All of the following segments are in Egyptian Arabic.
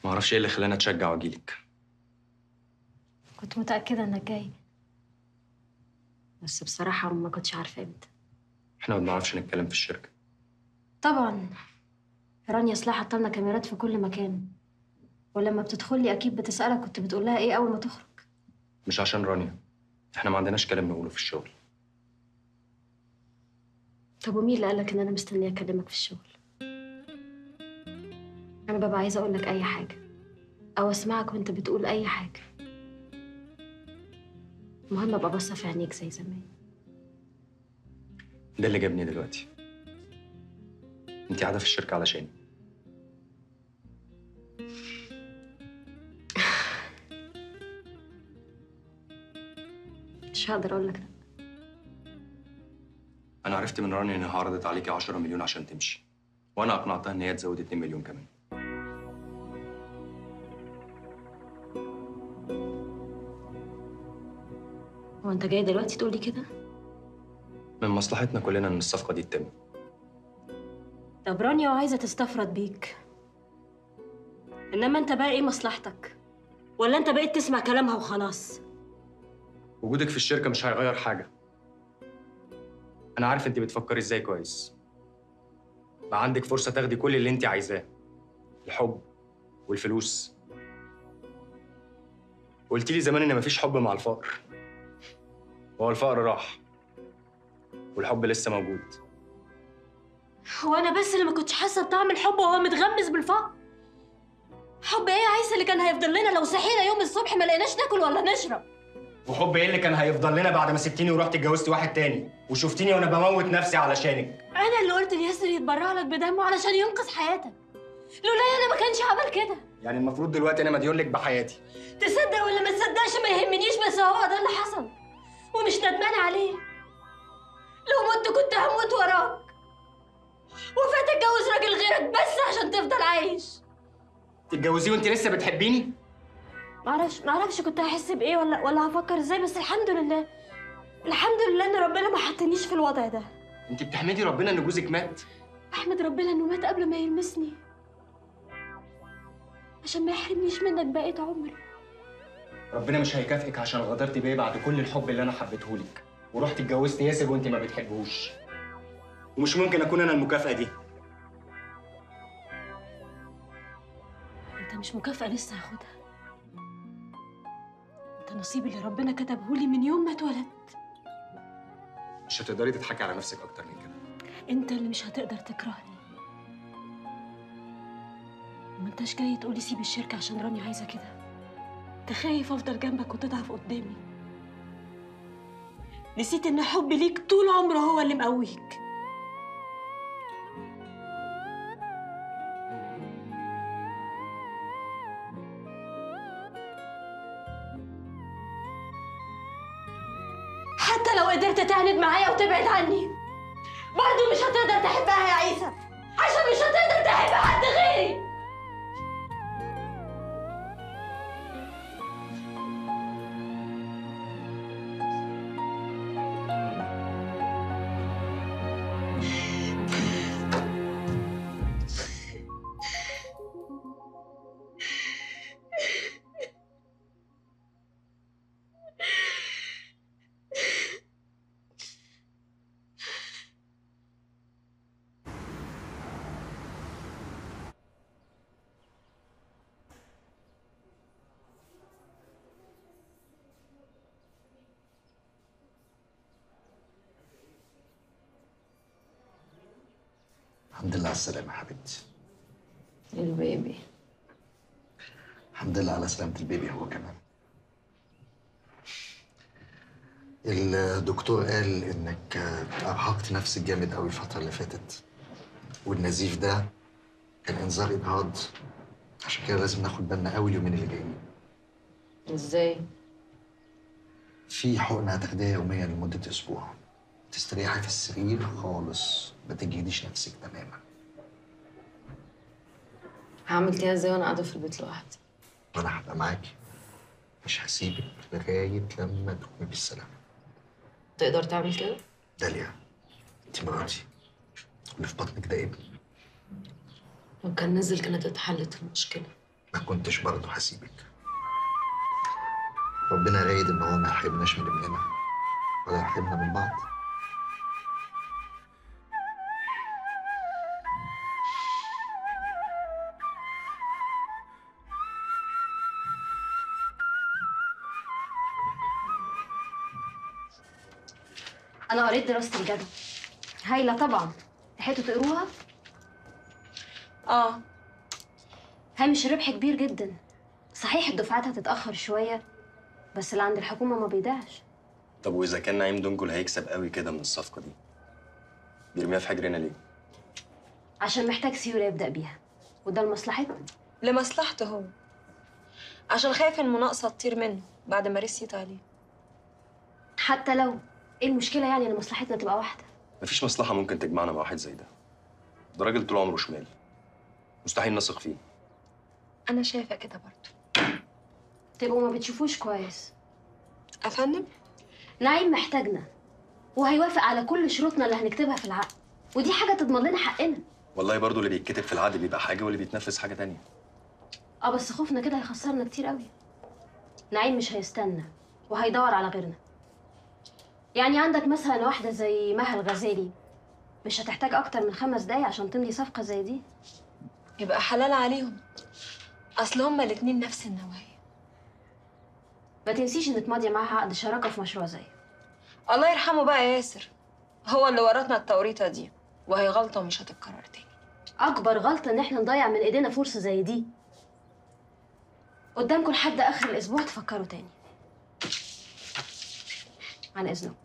ما اعرفش ايه اللي خلاني اتشجع واجيلك كنت متأكدة انك جاي بس بصراحة ما كنتش عارفة امتى احنا ما بنعرفش نتكلم في الشركه طبعا رانيا صلاح حاطه لنا كاميرات في كل مكان ولما بتدخلي اكيد بتسألك كنت بتقول لها ايه اول ما تخرج مش عشان رانيا احنا ما عندناش كلام نقوله في الشغل طب ومين اللي قالك ان انا مستنيه اكلمك في الشغل انا ببقى عايزه اقول لك اي حاجه او اسمعك وانت بتقول اي حاجه المهم ابقى باصه في عينيك زي زمان ده اللي جابني دلوقتي انت قاعده في الشركه علشاني مش هقدر اقول لك لا انا عرفت من رانيا انها عرضت عليكي 10 مليون عشان تمشي وانا اقنعتها ان هي تزود 2 مليون كمان هو انت جاي دلوقتي تقولي كده من مصلحتنا كلنا ان الصفقه دي تتم طب رانيا وعايزه تستفرد بيك انما انت بقى ايه مصلحتك ولا انت بقيت تسمع كلامها وخلاص وجودك في الشركه مش هيغير حاجه انا عارف انت بتفكري ازاي كويس بقى عندك فرصه تاخدي كل اللي انت عايزاه الحب والفلوس قلت لي زمان ان مفيش حب مع الفقر وهو الفقر راح والحب لسه موجود هو انا بس اللي ما كنتش حاسه بطعم الحب وهو متغمس بالفقر حب ايه يا عيسى اللي كان هيفضل لنا لو صحينا يوم الصبح ما لقيناش ناكل ولا نشرب وحب ايه اللي كان هيفضل لنا بعد ما سبتيني ورحت اتجوزت واحد تاني وشفتيني وانا بموت نفسي علشانك انا اللي قلت لياسر يتبرع لك بدمه علشان ينقذ حياتك لولا انا ما كانش عمل كده يعني المفروض دلوقتي انا مديون لك بحياتي تصدق ولا ما تصدقش ما يهمنيش بس هو ده اللي حصل ومش ندمان عليه لو مت كنت هموت وراك وفات اتجوز راجل غيرك بس عشان تفضل عايش تتجوزيه وانت لسه بتحبيني معرفش معرفش كنت هحس بايه ولا ولا هفكر ازاي بس الحمد لله الحمد لله ان ربنا ما حطنيش في الوضع ده انت بتحمدي ربنا ان جوزك مات احمد ربنا انه مات قبل ما يلمسني عشان ما يحرمنيش منك بقية عمري ربنا مش هيكافئك عشان غدرتي بيا بعد كل الحب اللي انا حبيتهولك ورحت اتجوزت ياسر وانت ما بتحبهوش ومش ممكن اكون انا المكافأة دي انت مش مكافأة لسه هاخدها انت نصيبي اللي ربنا كتبهولي من يوم ما اتولدت مش هتقدري تضحكي على نفسك اكتر من كده انت اللي مش هتقدر تكرهني وما انتش جاي تقولي سيب الشركة عشان راني عايزة كده انت خايف افضل جنبك وتضعف قدامي نسيت ان حبي ليك طول عمره هو اللي مقويك حتى لو قدرت تعند معايا وتبعد عني برضه مش هتقدر تحبها يا عيسى عشان مش هتقدر تحب حد غيري الحمد لله على السلامة يا حبيبتي البيبي الحمد لله على سلامة البيبي هو كمان الدكتور قال انك ارهقت نفسك جامد قوي الفترة اللي فاتت والنزيف ده كان انذار اجهاض عشان كده لازم ناخد بالنا قوي اليومين اللي جايين ازاي؟ في حقنة هتاخديها يوميا لمدة اسبوع تستريحي في السرير خالص ما تجهديش نفسك تماما هعمل كده ازاي وانا قاعده في البيت لوحدي؟ وانا هبقى معاكي مش هسيبك لغاية لما تقومي بالسلامة تقدر تعمل كده؟ داليا انت مراتي واللي في بطنك ده ابني لو كان نزل كانت اتحلت المشكله ما كنتش برضه هسيبك ربنا رايد ان هو ما يحرمناش من ابننا ولا يحرمنا من بعض انا قريت دراسه الجدوى هايله طبعا لحقتوا تقروها اه هامش الربح كبير جدا صحيح الدفعات هتتاخر شويه بس اللي عند الحكومه ما بيضيعش طب واذا كان نعيم دونجل هيكسب قوي كده من الصفقه دي بيرميها في حجرنا ليه عشان محتاج سيوله يبدا بيها وده لمصلحتنا لمصلحته هو عشان خايف ان المناقصه تطير منه بعد ما رسيت عليه حتى لو ايه المشكله يعني ان مصلحتنا تبقى واحده مفيش مصلحه ممكن تجمعنا مع واحد زي ده ده راجل طول عمره شمال مستحيل نثق فيه انا شايفه كده برضه تبقوا ما بتشوفوش كويس افندم نعيم محتاجنا وهيوافق على كل شروطنا اللي هنكتبها في العقد ودي حاجه تضمن لنا حقنا والله برضو اللي بيتكتب في العقد بيبقى حاجه واللي بيتنفذ حاجه تانية اه بس خوفنا كده هيخسرنا كتير قوي نعيم مش هيستنى وهيدور على غيرنا يعني عندك مثلا واحدة زي مها الغزالي مش هتحتاج أكتر من خمس دقايق عشان تمضي صفقة زي دي يبقى حلال عليهم اصل هما الاتنين نفس النوعيه ما تنسيش إنك ماضية معاها عقد شراكة في مشروع زي الله يرحمه بقى يا ياسر هو اللي ورطنا التوريطه دي وهي غلطه ومش هتتكرر تاني أكبر غلطة إن إحنا نضيع من إيدينا فرصة زي دي قدامكم لحد آخر الأسبوع تفكروا تاني عن إذنك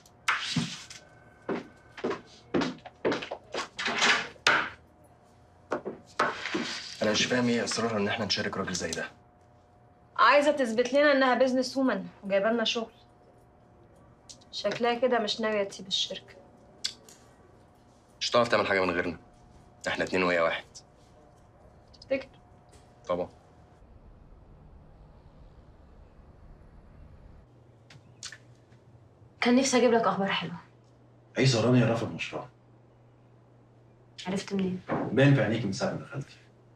انا مش فاهم ايه اصرارها ان احنا نشارك راجل زي ده عايزه تثبت لنا انها بيزنس وومن وجايبه لنا شغل شكلها كده مش ناويه تسيب الشركه مش هتعرف تعمل حاجه من غيرنا احنا اتنين وهي واحد تفتكر طبعا كان نفسي أجيب لك أخبار حلوة عيسى رانيا رفض مشروع عرفت منين؟ باين في عينيك من ساعه ما دخلتي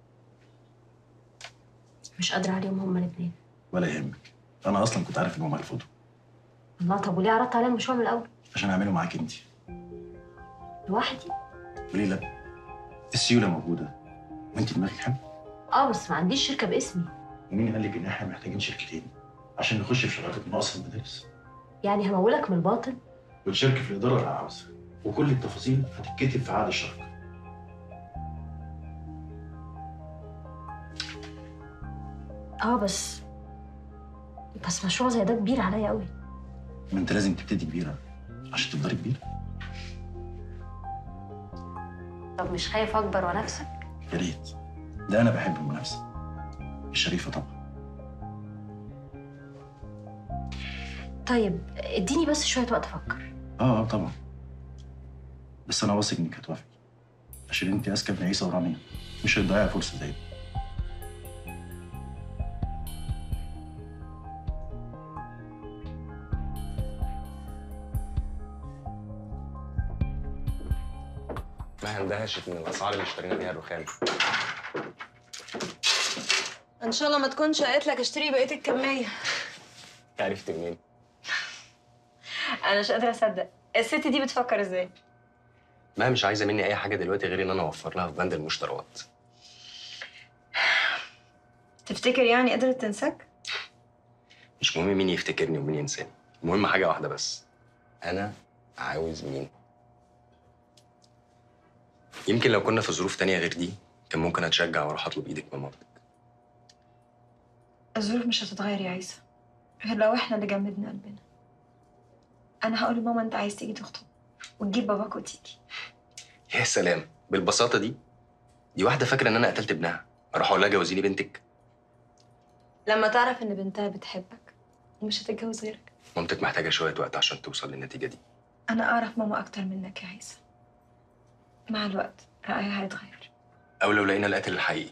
مش قادرة عليهم هما الاتنين ولا يهمك انا اصلا كنت عارف انهم هيرفضوا الله طب وليه عرضت عليا المشروع من الأول؟ عشان اعمله معاك انت لوحدي؟ وليه لا السيوله موجوده وانت دماغك حلو اه بس ما عنديش شركة باسمي ومين قال لك ان احنا محتاجين شركتين عشان نخش في شراكه مناقصه المدارس يعني همولك من الباطل ونشارك في الاداره اللي عاوزها وكل التفاصيل هتتكتب في عقد الشراكه اه بس بس مشروع زي ده كبير عليا قوي ما انت لازم تبتدي كبيره عشان تفضلي كبيره طب مش خايف اكبر ونفسك يا ريت ده انا بحب المنافسه الشريفه طبعا طيب اديني بس شويه وقت افكر اه اه طبعا بس انا واثق انك هتوافقي عشان انت اذكى من عيسى ورانيا مش هتضيعي فرصه زي دي ما اندهشت من الاسعار اللي اشترينا بيها الرخام ان شاء الله ما تكونش قالت لك اشتري بقيه الكميه عرفت منين انا مش قادره اصدق الست دي بتفكر ازاي ما مش عايزه مني اي حاجه دلوقتي غير ان انا اوفر لها في بند المشتريات تفتكر يعني قدرت تنساك مش مهم مين يفتكرني ومين ينساني المهم حاجه واحده بس انا عاوز مين يمكن لو كنا في ظروف تانية غير دي كان ممكن اتشجع واروح اطلب ايدك من مامتك الظروف مش هتتغير يا عيسى غير لو احنا اللي جمدنا قلبنا انا هقول لماما انت عايز تيجي تخطب وتجيب باباك وتيجي يا سلام بالبساطه دي دي واحده فاكره ان انا قتلت ابنها اروح اقول لها جوزيني بنتك لما تعرف ان بنتها بتحبك ومش هتتجوز غيرك مامتك محتاجه شويه وقت عشان توصل للنتيجه دي انا اعرف ماما اكتر منك يا عيسى مع الوقت رايها هيتغير او لو لقينا القاتل الحقيقي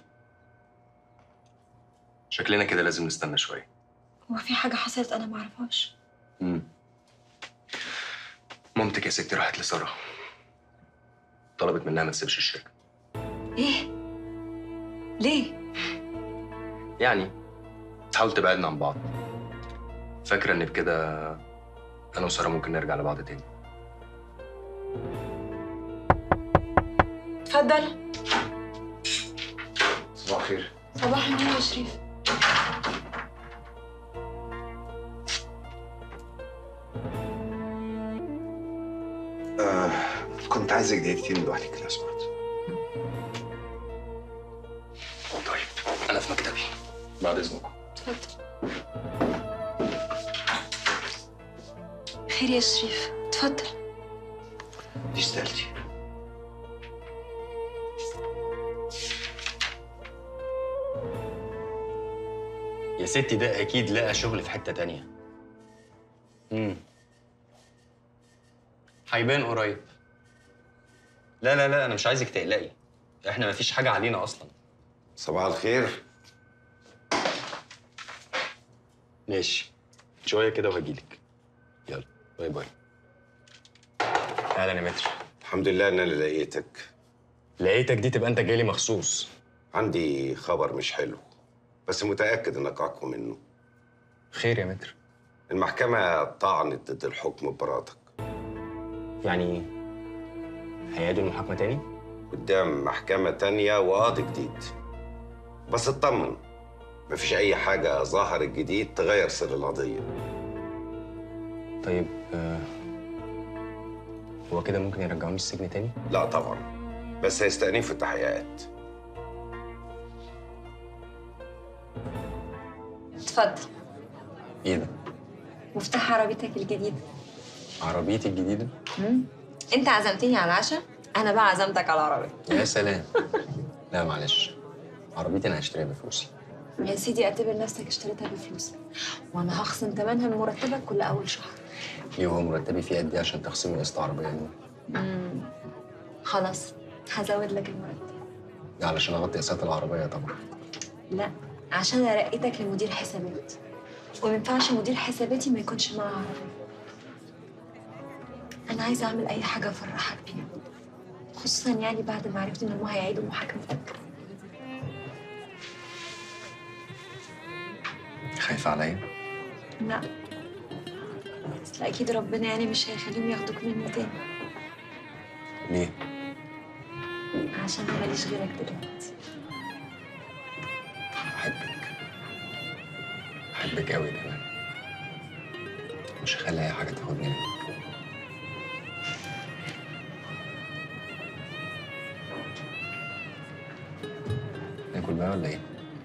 شكلنا كده لازم نستنى شويه هو في حاجه حصلت انا ما اعرفهاش مم. مامتك يا ستي راحت لساره طلبت منها ما تسيبش الشركه ايه ليه يعني تحاول تبعدنا عن بعض فاكرة إن بكده أنا وسارة ممكن نرجع لبعض تاني اتفضل صباح الخير صباح النور يا شريف آه كنت عايزك دقيقتين لوحدك لو سمحت طيب أنا في مكتبي بعد إذنكم اتفضل خير يا شريف اتفضل دي استقالتي يا ستي ده أكيد لقى شغل في حتة تانية امم هيبان قريب لا لا لا أنا مش عايزك تقلقي إحنا مفيش حاجة علينا أصلا صباح الخير ماشي شوية كده وهجيلك يلا باي باي أهلا يا متر الحمد لله ان انا لقيتك لقيتك دي تبقى أنت جايلي مخصوص عندي خبر مش حلو بس متاكد انك اقوى منه خير يا متر المحكمه طعنت ضد الحكم ببراءتك يعني هيعيدوا المحاكمة تاني؟ قدام محكمه تانية وقاضي جديد بس اطمن مفيش اي حاجه ظهرت جديد تغير سر القضيه طيب آه هو كده ممكن يرجعوني السجن تاني؟ لا طبعا بس هيستأنفوا التحقيقات اتفضل إيه ده؟ مفتاح عربيتك الجديدة عربيتي الجديدة؟ انت عزمتني على العشاء انا بقى عزمتك على العربية يا سلام لا معلش عربيتي أنا هشتريها بفلوسي يا سيدي اعتبر نفسك اشتريتها بفلوسك وانا هخصم ثمنها من مرتبك كل اول شهر ليه هو مرتبي فيه قد إيه عشان تخصمي قسط عربية دي؟ خلاص هزود لك المرتب ده علشان أغطي قسط العربية طبعا لا عشان ارقيتك لمدير حسابات وما ينفعش مدير حساباتي ما يكونش معاه عربية انا عايزه اعمل اي حاجه افرحك بيها خصوصا يعني بعد ما عرفت ان هم هيعيدوا محاكمتك خايفة عليا؟ لا بس اكيد ربنا يعني مش هيخليهم ياخدوك مني تاني ليه؟ عشان انا ماليش غيرك دلوقتي بحبك بحبك أوي كمان مش هخلي أي حاجة تاخدني منك ناكل بقى ولا إيه؟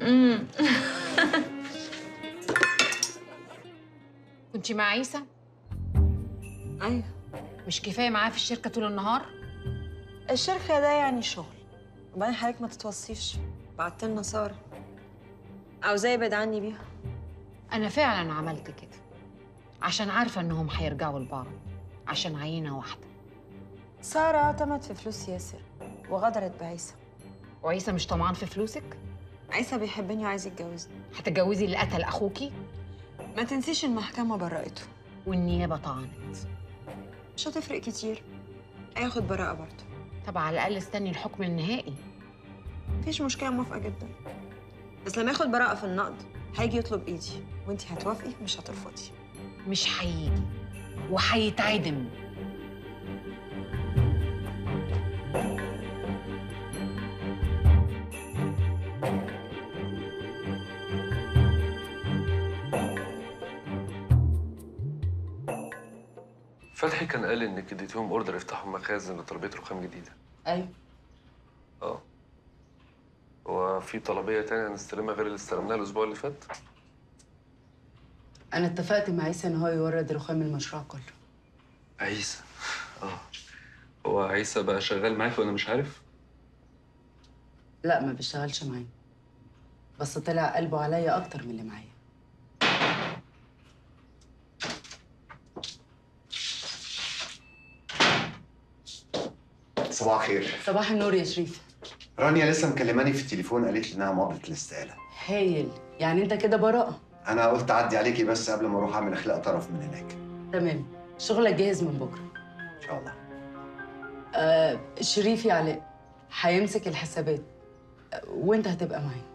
كنتي مع عيسى ايوه مش كفايه معاه في الشركه طول النهار الشركة ده يعني شغل وبعدين حضرتك ما تتوصيش بعت لنا سارة عاوزاه يبعد عني بيها انا فعلا عملت كده عشان عارفه انهم هيرجعوا لبعض عشان عينه واحده سارة اعتمد في فلوس ياسر وغدرت بعيسى وعيسى مش طمعان في فلوسك عيسى بيحبني وعايز يتجوزني هتتجوزي اللي قتل اخوكي ما تنسيش المحكمة برأته والنيابه طعنت مش هتفرق كتير هياخد براءة برضه طب على الاقل استني الحكم النهائي مفيش مشكلة موافقة جدا بس لما ياخد براءة في النقد هيجي يطلب ايدي وانتي هتوافقي مش هترفضي مش هيجي وهيتعدم فتحي كان قال انك اديتيهم اوردر يفتحوا مخازن لطلبيه رخام جديده ايوه اه هو في طلبيه تانية هنستلمها غير اللي استلمناها الاسبوع اللي فات انا اتفقت مع عيسى ان هو يورد رخام المشروع كله عيسى اه هو عيسى بقى شغال معاك وانا مش عارف لا ما بيشتغلش معايا بس طلع قلبه عليا اكتر من اللي معايا صباح الخير صباح النور يا شريف رانيا لسه مكلماني في التليفون قالت لي انها مضت الاستقاله هايل يعني انت كده براءة انا قلت اعدي عليكي بس قبل ما اروح اعمل اخلاق طرف من هناك تمام شغلك جاهز من بكره ان شاء الله آه شريف يا علاء هيمسك الحسابات آه، وانت هتبقى معايا